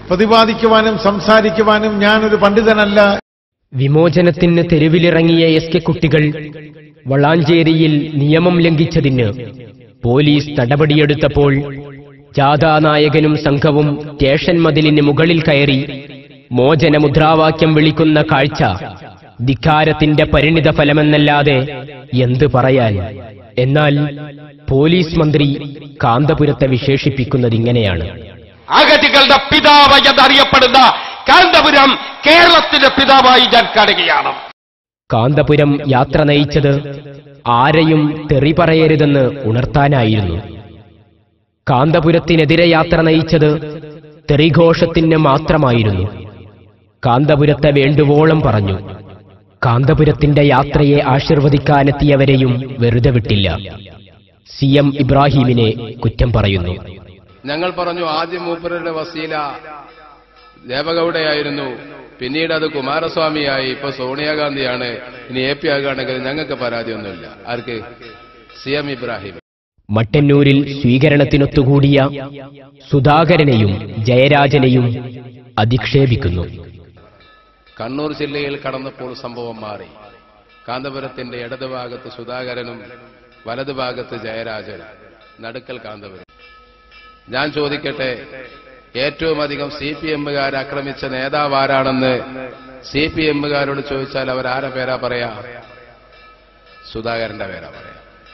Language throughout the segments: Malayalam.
പ്രതിപാദിക്കുവാനും സംസാരിക്കുവാനും ഞാനൊരു പണ്ഡിതനല്ല വിമോചനത്തിന് തെരുവിലിറങ്ങിയ എസ് കെ കുട്ടികൾ വളാഞ്ചേരിയിൽ നിയമം ലംഘിച്ചതിന് പോലീസ് നടപടിയെടുത്തപ്പോൾ ജാഥാനായകനും സംഘവും സ്റ്റേഷൻ മതിലിന് മുകളിൽ കയറി മോചന മുദ്രാവാക്യം വിളിക്കുന്ന കാഴ്ച ധിക്കാരത്തിന്റെ പരിണിത ഫലമെന്നല്ലാതെ എന്ത് പറയാൻ എന്നാൽ പോലീസ് മന്ത്രി കാന്തപുരത്തെ വിശേഷിപ്പിക്കുന്നതിങ്ങനെയാണ് അഗതികളുടെ പിതാവ് എന്നറിയപ്പെടുന്ന കാന്തപുരം കേരളത്തിന്റെ പിതാവായി ഞാൻ കാണുകയാണ് കാന്തപുരം യാത്ര നയിച്ചത് ആരെയും തെറി പറയരുതെന്ന് ഉണർത്താനായിരുന്നു കാന്തപുരത്തിനെതിരെ യാത്ര നയിച്ചത് തെറിഘോഷത്തിന് മാത്രമായിരുന്നു കാന്തപുരത്തെ വേണ്ടുവോളം പറഞ്ഞു കാന്തപുരത്തിന്റെ യാത്രയെ ആശീർവദിക്കാനെത്തിയവരെയും വെറുതെ വിട്ടില്ല സി എം ഇബ്രാഹിമിനെ കുറ്റം പറയുന്നു ഞങ്ങൾ പറഞ്ഞു ആദ്യം മൂപ്പരുടെ വസീല ദേവഗൌഡയായിരുന്നു പിന്നീട് അത് കുമാരസ്വാമിയായി ഇപ്പൊ സോണിയാഗാന്ധിയാണ് ഇനി എ പി ആകുകയാണെങ്കിൽ ഞങ്ങൾക്ക് പരാതിയൊന്നുമില്ല ആർക്ക് സി എം ഇബ്രാഹിം മട്ടന്നൂരിൽ സ്വീകരണത്തിനൊത്തുകൂടിയ സുധാകരനെയും ജയരാജനെയും അധിക്ഷേപിക്കുന്നു കണ്ണൂർ ജില്ലയിൽ കടന്നപ്പോൾ സംഭവം മാറി കാന്തപുരത്തിന്റെ ഇടതുഭാഗത്ത് സുധാകരനും വലതുഭാഗത്ത് ജയരാജനും നടുക്കൽ കാന്തപുരം ഞാൻ ചോദിക്കട്ടെ ഏറ്റവും അധികം സി പി എമ്മുകാർ ആക്രമിച്ച നേതാവ് ആരാണെന്ന് സി പി എമ്മുകാരോട് ചോദിച്ചാൽ അവർ ആരെ പേരാ പറയാ സുധാകരന്റെ പേരാ പറയാ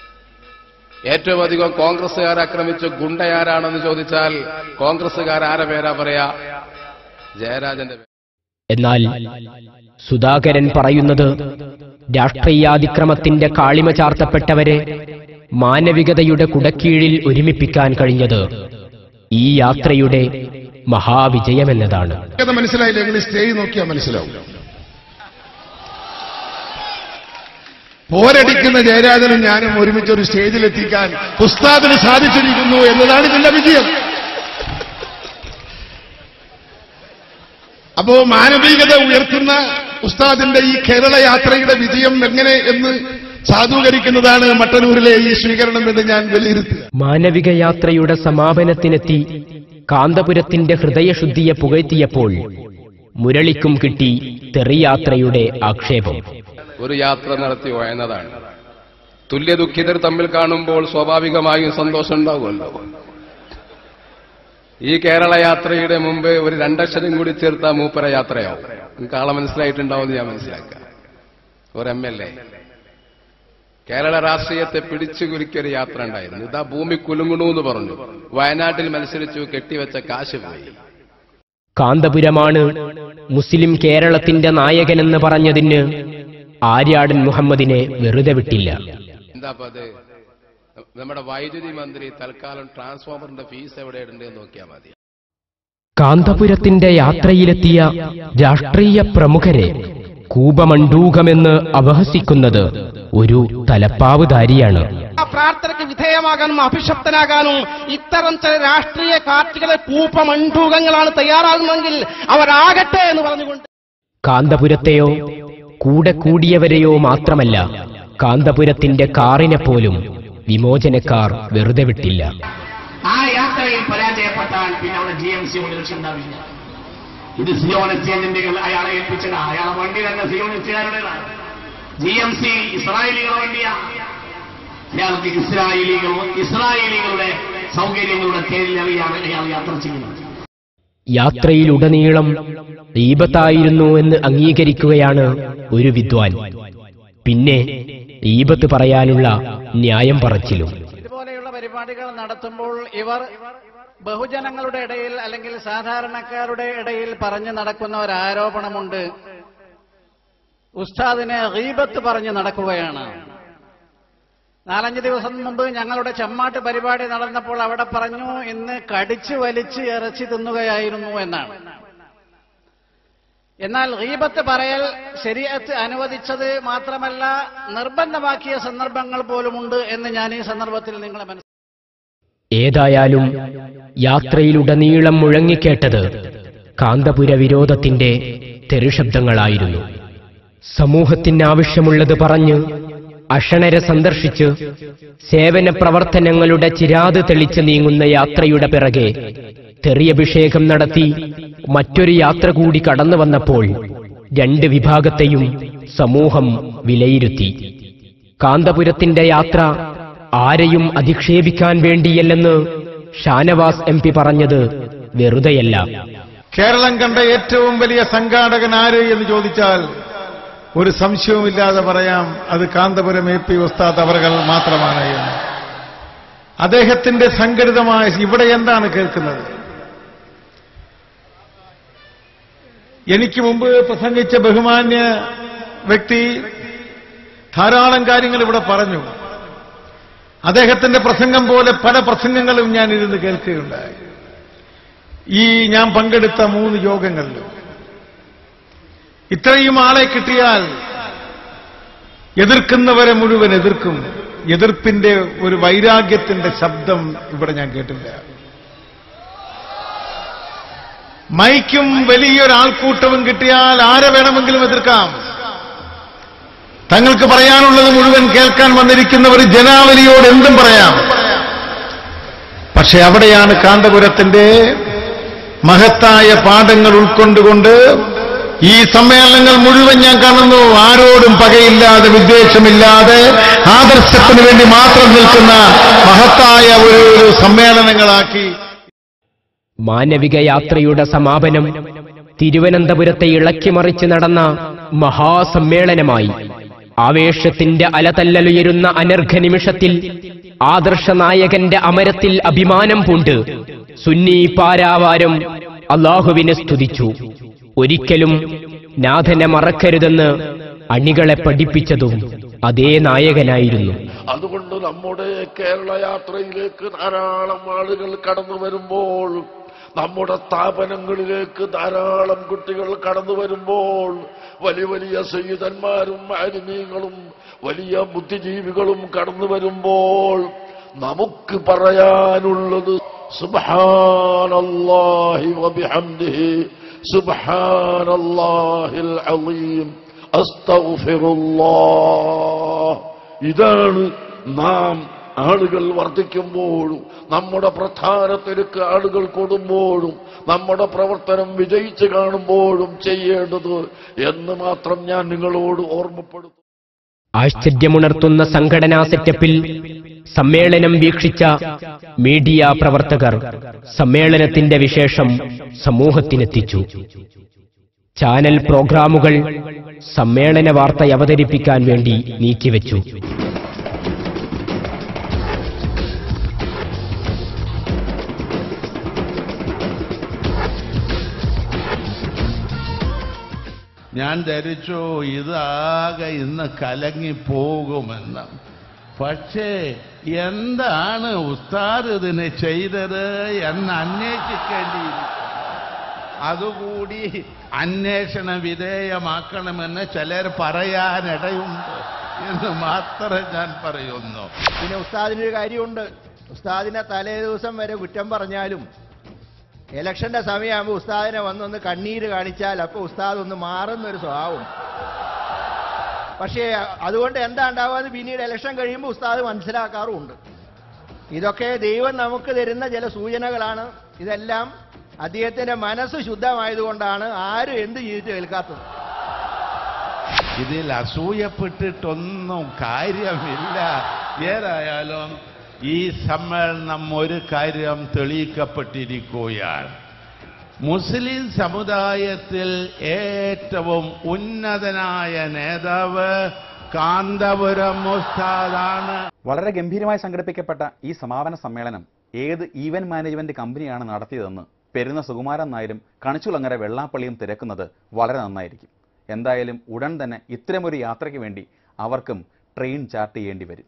ഏറ്റവും അധികം കോൺഗ്രസുകാർ ആക്രമിച്ച ഗുണ്ടയാരാണെന്ന് ചോദിച്ചാൽ കോൺഗ്രസുകാർ ആരെ പേരാ പറയാ ജയരാജന്റെ പേര് എന്നാൽ സുധാകരൻ പറയുന്നത് രാഷ്ട്രീയാതിക്രമത്തിന്റെ കാളിമ ചാർത്തപ്പെട്ടവരെ മാനവികതയുടെ കുടക്കീഴിൽ ഒരുമിപ്പിക്കാൻ കഴിഞ്ഞത് ഈ യാത്രയുടെ മഹാവിജയമെന്നതാണ് അത് മനസ്സിലായില്ല നിങ്ങൾ സ്റ്റേജ് നോക്കിയാൽ മനസ്സിലാവും പോരടിക്കുന്ന ജയരാജനും ഞാനും ഒരുമിച്ച് ഒരു സ്റ്റേജിലെത്തിക്കാൻ ഉസ്താദിന് സാധിച്ചിരിക്കുന്നു എന്നതാണ് ഇതിന്റെ വിജയം അപ്പോ മാനവികത ഉയർത്തുന്ന ഉസ്താദിന്റെ ഈ കേരള യാത്രയുടെ വിജയം എങ്ങനെ എന്ന് സാധൂകരിക്കുന്നതാണ് മട്ടന്നൂരിലെ ഈ സ്വീകരണം എന്ന് ഞാൻ വിലയിരുത്തുക മാനവിക യാത്രയുടെ സമാപനത്തിനെത്തി കാന്തപുരത്തിന്റെ ഹൃദയശുദ്ധിയെ പുകഴ്ത്തിയപ്പോൾ മുരളിക്കും കിട്ടി തെറിയാത്രയുടെ ആക്ഷേപം ഒരു യാത്ര നടത്തി പോയെന്നതാണ് തുല്യ ദുഃഖിതർ തമ്മിൽ കാണുമ്പോൾ സ്വാഭാവികമായും സന്തോഷം ഉണ്ടാവുമല്ലോ ഈ കേരള യാത്രയുടെ മുമ്പ് ഒരു രണ്ടക്ഷരം കൂടി ചേർത്ത മൂപ്പര യാത്രയാവും നിങ്ങൾക്ക് ആളെ മനസ്സിലായിട്ടുണ്ടാവും ഞാൻ മനസ്സിലാക്കാം ഒരു എം എൽ എ കേരള രാഷ്ട്രീയത്തെ പിടിച്ചു കുലുക്കിയൊരു യാത്ര ഉണ്ടായിരുന്നു ഇതാ ഭൂമി കുലുങ്ങണു എന്ന് പറഞ്ഞു വയനാട്ടിൽ മത്സരിച്ചു കെട്ടിവെച്ച കാശ് പോയി കാന്തപുരമാണ് മുസ്ലിം കേരളത്തിന്റെ നായകനെന്ന് പറഞ്ഞതിന് ആര്യാടൻ മുഹമ്മദിനെ വെറുതെ വിട്ടില്ല എന്താ അപ്പൊ അത് നമ്മുടെ വൈദ്യുതി മന്ത്രി തൽക്കാലം ട്രാൻസ്ഫോമറിന്റെ ഫീസ് എവിടെയുണ്ട് എന്ന് നോക്കിയാൽ മതി കാന്തപുരത്തിന്റെ യാത്രയിലെത്തിയ രാഷ്ട്രീയ പ്രമുഖരെ കൂപമണ്ടൂകമെന്ന് അപഹസിക്കുന്നത് ഒരു തലപ്പാവുധാരിയാണ് ആ പ്രാർത്ഥനയ്ക്ക് വിധേയമാകാനും അഭിഷപ്തനാകാനും ഇത്തരം ചില രാഷ്ട്രീയ പാർട്ടികളെ കൂപ്പമണ്ടൂകങ്ങളാണ് തയ്യാറാകുന്നതെങ്കിൽ അവരാകട്ടെ എന്ന് പറഞ്ഞുകൊണ്ട് കാന്തപുരത്തെയോ കൂടെ കൂടിയവരെയോ മാത്രമല്ല കാന്തപുരത്തിന്റെ കാറിനെ പോലും വിമോചനക്കാർ വെറുതെ വിട്ടില്ല ആ യാത്രയിൽ പരാജയപ്പെട്ടാൽ പിന്നെ അവിടെ ജി എം സി മുതൽ ഉണ്ടാവില്ല ഇത് സിയോണച്ചേന്റെ അയാളെ ഏൽപ്പിച്ചത് അയാളെ വണ്ടി തന്നെ സിയോണച്ചുകാരുടേതാണ് ജി എം സി ഇസ്രായേലികളുടെ വണ്ടിയാണ് അയാൾക്ക് ഇസ്രായേലികൾ ഇസ്രായേലികളുടെ സൗകര്യങ്ങളുടെ പേരിൽ അറിയാണ് അയാൾ യാത്ര ചെയ്യുന്നത് യാത്രയിലുടനീളം ഈപത്തായിരുന്നു എന്ന് അംഗീകരിക്കുകയാണ് ഒരു വിദ്വാൻ പിന്നെ ഈപത്ത് പറയാനുള്ള ന്യായം പറച്ചിലും ഇതുപോലെയുള്ള പരിപാടികൾ നടത്തുമ്പോൾ ഇവർ ബഹുജനങ്ങളുടെ ഇടയിൽ അല്ലെങ്കിൽ സാധാരണക്കാരുടെ ഇടയിൽ പറഞ്ഞു നടക്കുന്ന ഒരു ആരോപണമുണ്ട് ഉസ്താദിനെ ഗീബത്ത് പറഞ്ഞു നടക്കുകയാണ് നാലഞ്ച് ദിവസം മുമ്പ് ഞങ്ങളുടെ ചെമ്മാട്ട് പരിപാടി നടന്നപ്പോൾ അവിടെ പറഞ്ഞു ഇന്ന് കടിച്ചു വലിച്ച് ഇറച്ചി തിന്നുകയായിരുന്നു എന്നാണ് എന്നാൽ ഗീബത്ത് പറയൽ ശരീരത്ത് അനുവദിച്ചത് മാത്രമല്ല നിർബന്ധമാക്കിയ സന്ദർഭങ്ങൾ പോലുമുണ്ട് എന്ന് ഞാൻ ഈ സന്ദർഭത്തിൽ നിങ്ങളെ മനസ്സിലാക്കി ഏതായാലും യാത്രയിലുടനീളം മുഴങ്ങിക്കേട്ടത് കാന്തപുര വിരോധത്തിന്റെ തെരുശബ്ദങ്ങളായിരുന്നു സമൂഹത്തിന് ആവശ്യമുള്ളത് പറഞ്ഞ് അഷണരെ സന്ദർശിച്ച് സേവന പ്രവർത്തനങ്ങളുടെ ചിരാത് തെളിച്ച് നീങ്ങുന്ന യാത്രയുടെ പിറകെ തെറിയഭിഷേകം നടത്തി മറ്റൊരു യാത്ര കൂടി കടന്നു വന്നപ്പോൾ രണ്ട് വിഭാഗത്തെയും സമൂഹം വിലയിരുത്തി കാന്തപുരത്തിന്റെ യാത്ര ആരെയും അധിക്ഷേപിക്കാൻ വേണ്ടിയല്ലെന്ന് ഷാനവാസ് എം പി പറഞ്ഞത് വെറുതെയല്ല കേരളം കണ്ട ഏറ്റവും വലിയ സംഘാടകൻ ആര് എന്ന് ചോദിച്ചാൽ ഒരു സംശയവുമില്ലാതെ പറയാം അത് കാന്തപുരം എ പി ഉസ്താദ് അവർകൾ മാത്രമാണ് എന്ന് അദ്ദേഹത്തിന്റെ സംഘടിതമായ ഇവിടെ എന്താണ് കേൾക്കുന്നത് എനിക്ക് മുമ്പ് പ്രസംഗിച്ച ബഹുമാന്യ വ്യക്തി ധാരാളം കാര്യങ്ങൾ ഇവിടെ പറഞ്ഞു അദ്ദേഹത്തിന്റെ പ്രസംഗം പോലെ പല പ്രസംഗങ്ങളും ഞാൻ ഇരുന്ന് കേൾക്കുകയുണ്ടായി ഈ ഞാൻ പങ്കെടുത്ത മൂന്ന് യോഗങ്ങളിലും ഇത്രയും ആളെ കിട്ടിയാൽ എതിർക്കുന്നവരെ മുഴുവൻ എതിർക്കും എതിർപ്പിന്റെ ഒരു വൈരാഗ്യത്തിന്റെ ശബ്ദം ഇവിടെ ഞാൻ കേട്ടില്ല മൈക്കും വലിയൊരാൾക്കൂട്ടവും കിട്ടിയാൽ ആരെ വേണമെങ്കിലും എതിർക്കാം തങ്ങൾക്ക് പറയാനുള്ളത് മുഴുവൻ കേൾക്കാൻ വന്നിരിക്കുന്നവർ ജനാവലിയോട് എന്തും പറയാം പക്ഷെ അവിടെയാണ് കാന്തപുരത്തിന്റെ മഹത്തായ പാഠങ്ങൾ ഉൾക്കൊണ്ടുകൊണ്ട് ഈ സമ്മേളനങ്ങൾ മുഴുവൻ ഞാൻ കാണുന്നു ആരോടും പകയില്ലാതെ വിദ്വേഷമില്ലാതെ ആദർശത്തിന് വേണ്ടി മാത്രം നിൽക്കുന്ന മഹത്തായ ഒരു ഒരു സമ്മേളനങ്ങളാക്കി മാനവിക യാത്രയുടെ സമാപനം തിരുവനന്തപുരത്തെ ഇളക്കിമറിച്ച് നടന്ന മഹാസമ്മേളനമായി ആവേശത്തിന്റെ അലതല്ലലുയരുന്ന അനർഘ നിമിഷത്തിൽ ആദർശ നായകന്റെ അമരത്തിൽ അഭിമാനം പൂണ്ട് സുന്നി പാരാവാരം അള്ളാഹുവിനെ സ്തുതിച്ചു ഒരിക്കലും നാഥനെ മറക്കരുതെന്ന് അണികളെ പഠിപ്പിച്ചതും അതേ നായകനായിരുന്നു അതുകൊണ്ട് നമ്മുടെ കേരള യാത്രയിലേക്ക് ധാരാളം ആളുകൾ കടന്നു വരുമ്പോൾ നമ്മുടെ സ്ഥാപനങ്ങളിലേക്ക് ധാരാളം കുട്ടികൾ കടന്നു വരുമ്പോൾ വലിയ വലിയ സയ്യിദന്മാരും മാലിന്യങ്ങളും വലിയ ബുദ്ധിജീവികളും കടന്നു വരുമ്പോൾ നമുക്ക് പറയാനുള്ളത് സുബ്ഹാനല്ലാഹി വബിഹംദിഹി സുബ്ഹാനല്ലാഹിൽ അലീം അസ്തഗ്ഫിറുല്ലാഹ് ഇതാണ് നാം ആളുകൾ വർദ്ധിക്കുമ്പോഴും നമ്മുടെ പ്രധാനത്തിലേക്ക് ആളുകൾ കൊടുമ്പോഴും നമ്മുടെ പ്രവർത്തനം വിജയിച്ചു കാണുമ്പോഴും ചെയ്യേണ്ടത് എന്ന് മാത്രം ഞാൻ നിങ്ങളോട് ഓർമ്മപ്പെടുത്തും ആശ്ചര്യമുണർത്തുന്ന സംഘടനാ സെറ്റപ്പിൽ സമ്മേളനം വീക്ഷിച്ച മീഡിയ പ്രവർത്തകർ സമ്മേളനത്തിന്റെ വിശേഷം സമൂഹത്തിനെത്തിച്ചു ചാനൽ പ്രോഗ്രാമുകൾ സമ്മേളന വാർത്ത അവതരിപ്പിക്കാൻ വേണ്ടി നീക്കിവെച്ചു ഞാൻ ധരിച്ചു ഇതാകെ ഇന്ന് കലങ്ങിപ്പോകുമെന്ന് പക്ഷേ എന്താണ് ഉസ്താദ് ഇതിന് ചെയ്തത് എന്ന് അന്വേഷിക്കേണ്ടിയിരിക്കും അതുകൂടി അന്വേഷണ വിധേയമാക്കണമെന്ന് ചിലർ പറയാനിടയുണ്ട് എന്ന് മാത്രമേ ഞാൻ പറയുന്നു പിന്നെ ഉസ്താദിനൊരു കാര്യമുണ്ട് ഉസ്താദിനെ തലേ ദിവസം വരെ കുറ്റം പറഞ്ഞാലും ഇലക്ഷന്റെ സമയമാകുമ്പോൾ ഉസ്താദിനെ വന്നൊന്ന് കണ്ണീര് കാണിച്ചാൽ അപ്പോൾ ഉസ്താദ് ഒന്ന് മാറുന്നൊരു സ്വഭാവം പക്ഷേ അതുകൊണ്ട് എന്താ ഉണ്ടാവുക പിന്നീട് ഇലക്ഷൻ കഴിയുമ്പോൾ ഉസ്താദ് മനസ്സിലാക്കാറുമുണ്ട് ഇതൊക്കെ ദൈവം നമുക്ക് തരുന്ന ചില സൂചനകളാണ് ഇതെല്ലാം അദ്ദേഹത്തിന്റെ മനസ്സ് ശുദ്ധമായതുകൊണ്ടാണ് ആരും എന്ത് ചെയ്തിട്ട് കേൾക്കാത്തത് ഇതിൽ അസൂയപ്പെട്ടിട്ടൊന്നും കാര്യമില്ല ഏതായാലും ഈ സമ്മേളനം ഒരു കാര്യം തെളിയിക്കപ്പെട്ടിരിക്കുകയാണ് മുസ്ലിം സമുദായത്തിൽ ഏറ്റവും ഉന്നതനായ നേതാവ് കാന്തപുരം ഉസ്താദാണ് വളരെ ഗംഭീരമായി സംഘടിപ്പിക്കപ്പെട്ട ഈ സമാപന സമ്മേളനം ഏത് ഈവന്റ് മാനേജ്മെന്റ് കമ്പനിയാണ് നടത്തിയതെന്ന് പെരുന്ന സുകുമാരൻ നായരും കണിച്ചുളങ്ങര വെള്ളാപ്പള്ളിയും തിരക്കുന്നത് വളരെ നന്നായിരിക്കും എന്തായാലും ഉടൻ തന്നെ ഇത്തരമൊരു യാത്രയ്ക്ക് വേണ്ടി അവർക്കും ട്രെയിൻ ചാർട്ട് ചെയ്യേണ്ടി വരും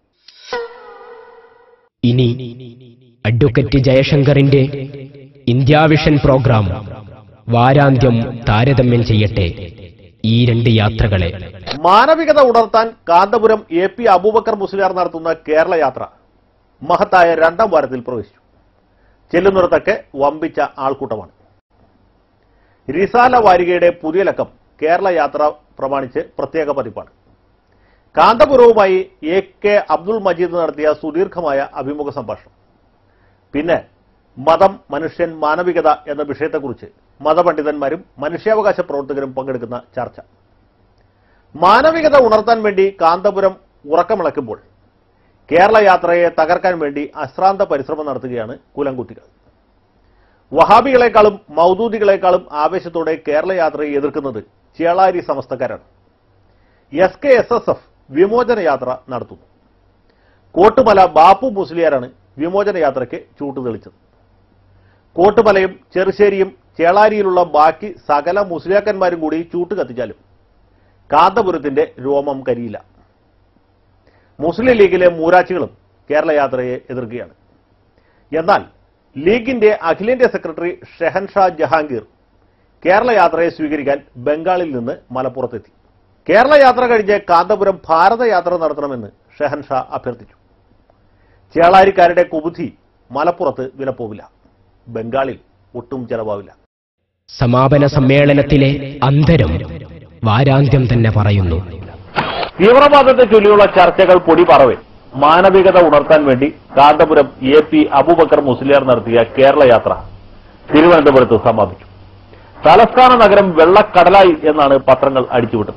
ഇനി അഡ്വക്കറ്റ് ജയശങ്കറിന്റെ ഇന്ത്യാവിഷൻ പ്രോഗ്രാം വാരാന്ത്യം താരതമ്യം ചെയ്യട്ടെ ഈ രണ്ട് യാത്രകളെ മാനവികത ഉണർത്താൻ കാന്തപുരം എ പി അബൂബക്കർ മുസ്ലിയാർ നടത്തുന്ന കേരള യാത്ര മഹത്തായ രണ്ടാം വാരത്തിൽ പ്രവേശിച്ചു ചെല്ലുന്നിടത്തൊക്കെ വമ്പിച്ച ആൾക്കൂട്ടമാണ് റിസാല വാരികയുടെ പുതിയ ലക്കം കേരള യാത്ര പ്രമാണിച്ച് പ്രത്യേക പതിപ്പാണ് കാന്തപുരവുമായി എ കെ അബ്ദുൾ മജീദ് നടത്തിയ സുദീർഘമായ അഭിമുഖ സംഭാഷണം പിന്നെ മതം മനുഷ്യൻ മാനവികത എന്ന വിഷയത്തെക്കുറിച്ച് മതപണ്ഡിതന്മാരും മനുഷ്യാവകാശ പ്രവർത്തകരും പങ്കെടുക്കുന്ന ചർച്ച മാനവികത ഉണർത്താൻ വേണ്ടി കാന്തപുരം ഉറക്കമിളക്കുമ്പോൾ കേരള യാത്രയെ തകർക്കാൻ വേണ്ടി അശ്രാന്ത പരിശ്രമം നടത്തുകയാണ് കുലംകുത്തികൾ വഹാബികളെക്കാളും മൗദൂദികളെക്കാളും ആവേശത്തോടെ കേരള യാത്രയെ എതിർക്കുന്നത് ചേളാരി സമസ്തക്കാരാണ് S K S S F വിമോചന യാത്ര നടത്തുന്നു കോട്ടുമല ബാപ്പു മുസ്ലിയാരാണ് വിമോചന യാത്രയ്ക്ക് ചൂട്ടുതെളിച്ചത് കോട്ടുമലയും ചെറുശ്ശേരിയും ചേളാരിയിലുള്ള ബാക്കി സകല മുസ്ലിയാക്കന്മാരും കൂടി ചൂട്ട് കത്തിച്ചാലും കാന്തപുരത്തിന്റെ രോമം കരിയില്ല മുസ്ലിം ലീഗിലെ മൂരാച്ചികളും കേരള യാത്രയെ എതിർക്കുകയാണ് എന്നാൽ ലീഗിന്റെ അഖിലേന്ത്യാ സെക്രട്ടറി ഷെഹൻഷാ ജഹാംഗീർ കേരള യാത്രയെ സ്വീകരിക്കാൻ ബംഗാളിൽ നിന്ന് മലപ്പുറത്തെത്തി കേരള യാത്ര കഴിഞ്ഞ് കാന്തപുരം ഭാരതയാത്ര നടത്തണമെന്ന് ഷെഹൻഷാ അഭ്യർത്ഥിച്ചു ചേളാരിക്കാരുടെ കുബുദ്ധി മലപ്പുറത്ത് വിലപ്പോവില്ല ബംഗാളിൽ ഒട്ടും ചെലവാവില്ല സമാപന സമ്മേളനത്തിലെ അന്തരം വാരാന്ത്യം തന്നെ പറയുന്നു തീവ്രവാദത്തെ ചൊല്ലിയുള്ള ചർച്ചകൾ പൊടി പറവേ മാനവികത ഉണർത്താൻ വേണ്ടി കാന്തപുരം എ പി അബൂബക്കർ മുസ്ലിയാർ നടത്തിയ കേരള യാത്ര തിരുവനന്തപുരത്ത് സമാപിച്ചു തലസ്ഥാന നഗരം വെള്ളക്കടലായി എന്നാണ് പത്രങ്ങൾ അടിച്ചുവിട്ടത്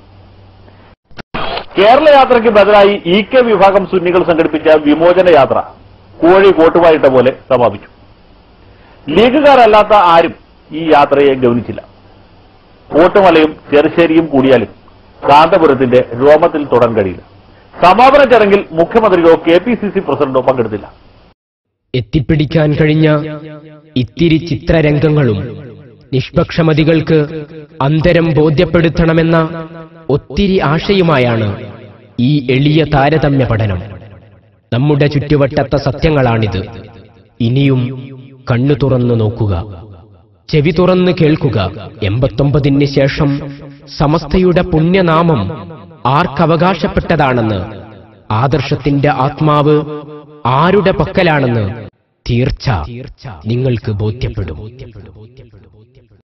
കേരള യാത്രയ്ക്ക് ബദലായി ഇ കെ വിഭാഗം സുന്നികൾ സംഘടിപ്പിച്ച വിമോചന യാത്ര കോഴി കോട്ടുവായിട്ട പോലെ സമാപിച്ചു ലീഗുകാരല്ലാത്ത ആരും ഈ യാത്രയെ ഗവനിച്ചില്ല കോട്ടുമലയും ചെറുശ്ശേരിയും കൂടിയാലും കാന്തപുരത്തിന്റെ രോമത്തിൽ തൊടാൻ കഴിയില്ല സമാപന ചടങ്ങിൽ മുഖ്യമന്ത്രിയോ കെ പി സി സി പ്രസിഡന്റോ പങ്കെടുത്തില്ല എത്തിപ്പിടിക്കാൻ കഴിഞ്ഞ ഇത്തിരി ചിത്രരംഗങ്ങളും നിഷ്പക്ഷമതികൾക്ക് അന്തരം ബോധ്യപ്പെടുത്തണമെന്ന ഒത്തിരി ആശയുമായാണ് ഈ എളിയ താരതമ്യ പഠനം നമ്മുടെ ചുറ്റുവട്ടത്തെ സത്യങ്ങളാണിത് ഇനിയും കണ്ണു തുറന്നു നോക്കുക ചെവി തുറന്ന് കേൾക്കുക എൺപത്തൊമ്പതിന് ശേഷം സമസ്തയുടെ പുണ്യനാമം ആർക്കവകാശപ്പെട്ടതാണെന്ന് ആദർശത്തിന്റെ ആത്മാവ് ആരുടെ പക്കലാണെന്ന് തീർച്ച നിങ്ങൾക്ക് ബോധ്യപ്പെടും